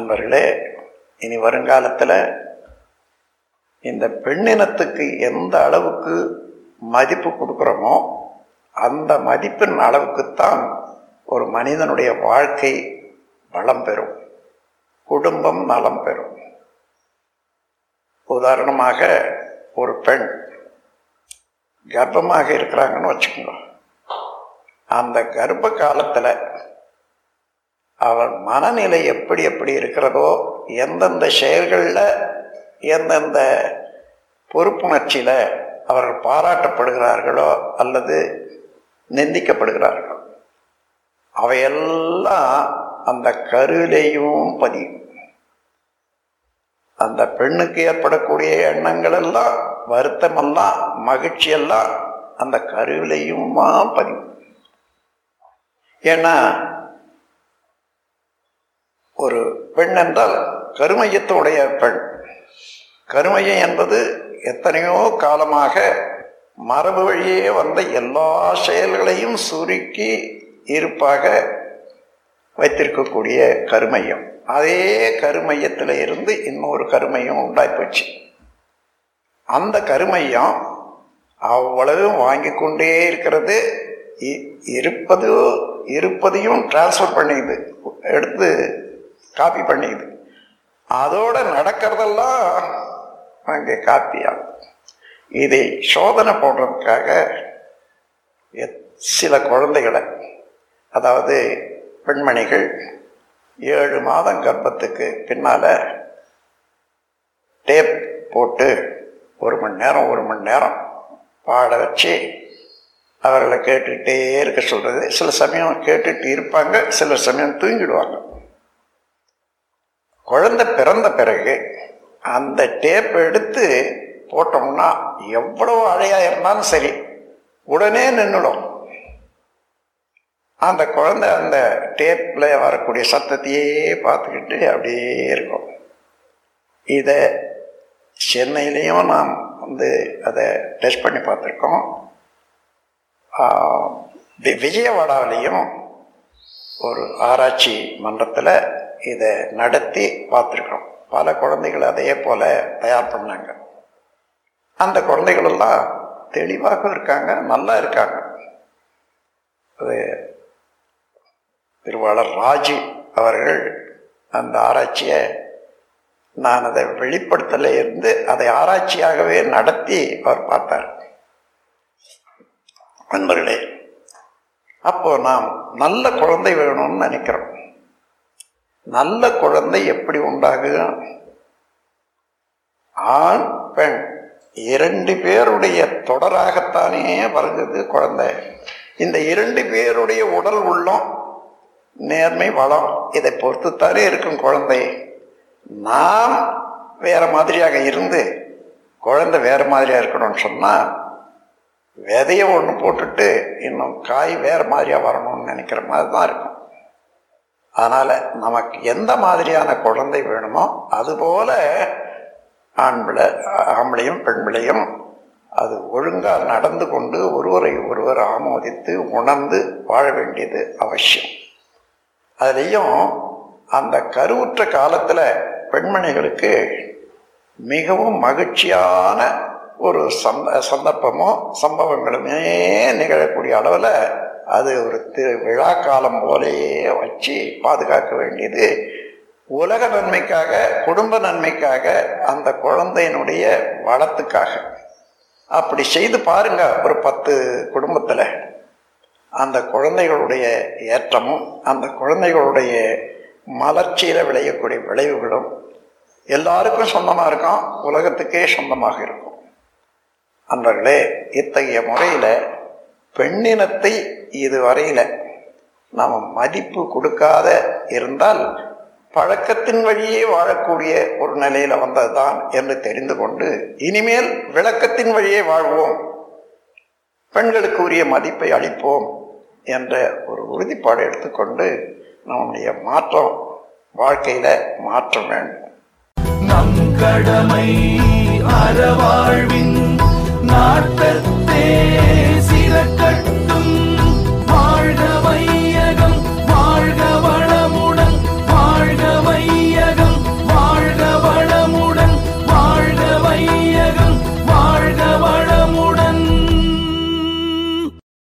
நண்பர்களே இனி வருங்காலத்தில் இந்த பெண்ணினத்துக்கு எந்த அளவுக்கு மதிப்பு கொடுக்குறோமோ அந்த மதிப்பின் அளவுக்குத்தான் ஒரு மனிதனுடைய வாழ்க்கை வளம் பெறும் குடும்பம் நலம் பெறும் உதாரணமாக ஒரு பெண் கர்ப்பமாக இருக்கிறாங்கன்னு வச்சுக்கோங்க அந்த கர்ப்ப காலத்தில் அவள் மனநிலை எப்படி எப்படி இருக்கிறதோ எந்தெந்த செயல்களில் எந்தெந்த பொறுப்புணர்ச்சியில் அவர்கள் பாராட்டப்படுகிறார்களோ அல்லது நிந்திக்கப்படுகிறார்களோ அவையெல்லாம் அந்த கருவிலையும் பதியும் அந்த பெண்ணுக்கு ஏற்படக்கூடிய எண்ணங்கள் எல்லாம் வருத்தமெல்லாம் மகிழ்ச்சி எல்லாம் அந்த கருவிலையுமா பதியும் ஏன்னா ஒரு பெண் என்றால் கருமையத்துடைய பெண் கருமையம் என்பது எத்தனையோ காலமாக மரபு வழியே வந்த எல்லா செயல்களையும் சுருக்கி இருப்பாக வைத்திருக்கக்கூடிய கருமையம் அதே கருமையத்தில் இருந்து இன்னொரு கருமையம் உண்டாய் போச்சு அந்த கருமையம் அவ்வளவு வாங்கி கொண்டே இருக்கிறது இருப்பது இருப்பதையும் டிரான்ஸ்ஃபர் பண்ணிது எடுத்து காப்பி பண்ணிது அதோட நடக்கிறதெல்லாம் அங்கே காப்பி ஆகும் இதை சோதனை போடுறதுக்காக சில குழந்தைகளை அதாவது பெண்மணிகள் ஏழு மாதம் கர்ப்பத்துக்கு பின்னால் டேப் போட்டு ஒரு மணி நேரம் ஒரு மணி நேரம் பாட வச்சு அவர்களை கேட்டுக்கிட்டே இருக்க சொல்கிறது சில சமயம் கேட்டுட்டு இருப்பாங்க சில சமயம் தூங்கிடுவாங்க குழந்தை பிறந்த பிறகு அந்த டேப் எடுத்து போட்டோம்னா எவ்வளவு அழையாக இருந்தாலும் சரி உடனே நின்றுடும் அந்த குழந்தை அந்த டேப்பில் வரக்கூடிய சத்தத்தையே பார்த்துக்கிட்டு அப்படியே இருக்கும் இதை சென்னையிலையும் நாம் வந்து அதை டெஸ்ட் பண்ணி பார்த்துருக்கோம் விஜயவாடாவிலையும் ஒரு ஆராய்ச்சி மன்றத்தில் இதை நடத்தி பார்த்துருக்கோம் பல குழந்தைகள் அதே போல் தயார் பண்ணாங்க அந்த குழந்தைகளெல்லாம் தெளிவாக இருக்காங்க நல்லா இருக்காங்க அது திருவாளர் ராஜு அவர்கள் அந்த ஆராய்ச்சியை நான் அதை வெளிப்படுத்தல இருந்து அதை ஆராய்ச்சியாகவே நடத்தி அவர் பார்த்தார் நண்பர்களே அப்போ நாம் நல்ல குழந்தை வேணும்னு நினைக்கிறோம் நல்ல குழந்தை எப்படி உண்டாகும் ஆண் பெண் இரண்டு பேருடைய தொடராகத்தானே வருகிறது குழந்தை இந்த இரண்டு பேருடைய உடல் உள்ளம் நேர்மை வளம் இதை பொறுத்துத்தானே இருக்கும் குழந்தை நாம் வேற மாதிரியாக இருந்து குழந்தை வேற மாதிரியா இருக்கணும்னு சொன்னா விதைய ஒன்று போட்டுட்டு இன்னும் காய் வேற மாதிரியா வரணும்னு நினைக்கிற மாதிரி தான் இருக்கும் அதனால நமக்கு எந்த மாதிரியான குழந்தை வேணுமோ அதுபோல ஆண்பிள்ளை ஆம்பளையும் பெண்பிளையும் அது ஒழுங்காக நடந்து கொண்டு ஒருவரை ஒருவர் ஆமோதித்து உணர்ந்து வாழ வேண்டியது அவசியம் அதுலேயும் அந்த கருவுற்ற காலத்தில் பெண்மணிகளுக்கு மிகவும் மகிழ்ச்சியான ஒரு சந்த சந்தர்ப்பமோ சம்பவங்களுமே நிகழக்கூடிய அளவில் அது ஒரு திரு விழா காலம் போலேயே வச்சு பாதுகாக்க வேண்டியது உலக நன்மைக்காக குடும்ப நன்மைக்காக அந்த குழந்தையினுடைய வளத்துக்காக அப்படி செய்து பாருங்க ஒரு பத்து குடும்பத்தில் அந்த குழந்தைகளுடைய ஏற்றமும் அந்த குழந்தைகளுடைய மலர்ச்சியில் விளையக்கூடிய விளைவுகளும் எல்லாருக்கும் சொந்தமாக இருக்கும் உலகத்துக்கே சொந்தமாக இருக்கும் அன்பர்களே இத்தகைய முறையில் பெண்ணினத்தை இதுவரையில் நாம் மதிப்பு கொடுக்காத இருந்தால் பழக்கத்தின் வழியே வாழக்கூடிய ஒரு நிலையில் வந்ததுதான் என்று தெரிந்து கொண்டு இனிமேல் விளக்கத்தின் வழியே வாழ்வோம் பெண்களுக்கு உரிய மதிப்பை அளிப்போம் என்ற ஒரு உறுதிப்பாடு எடுத்துக்கொண்டு நம்முடைய மாற்றம் வாழ்க்கையில மாற்றம் வேண்டும் நம் கடமை அறவாழ்வின்